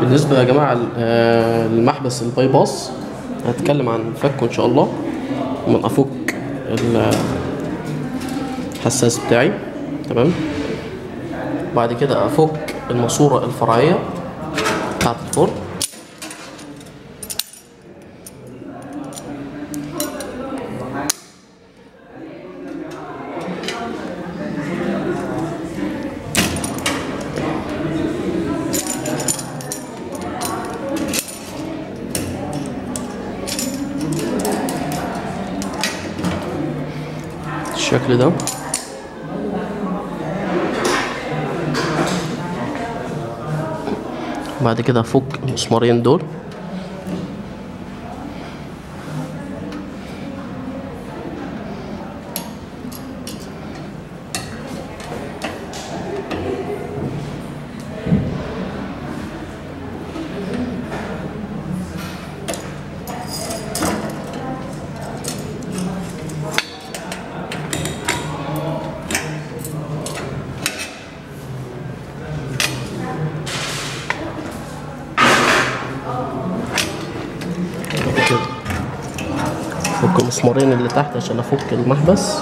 بالنسبة يا جماعة آه، للمحبس الباي باس هتكلم عن فكه إن شاء الله من أفك ال- الحساس بتاعي تمام بعد كده أفك الماسورة الفرعية بتاعت الفرن بالشكل ده بعد كده افك المسمارين دول بعد كده افك المسمارين اللي تحت عشان افك المحبس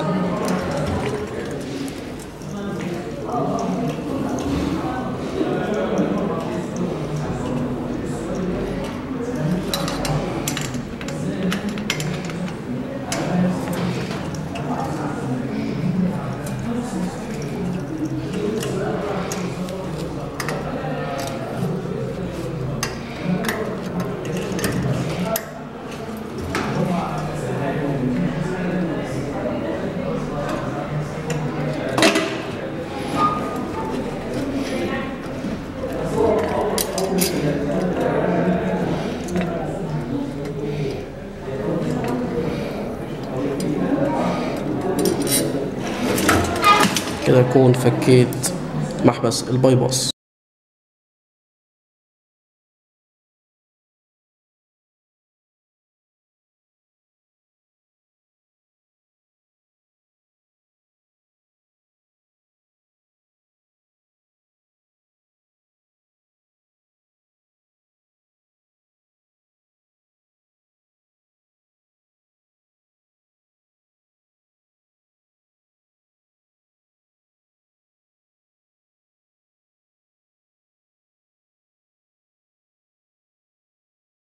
كده اكون فكيت محبس الباي باس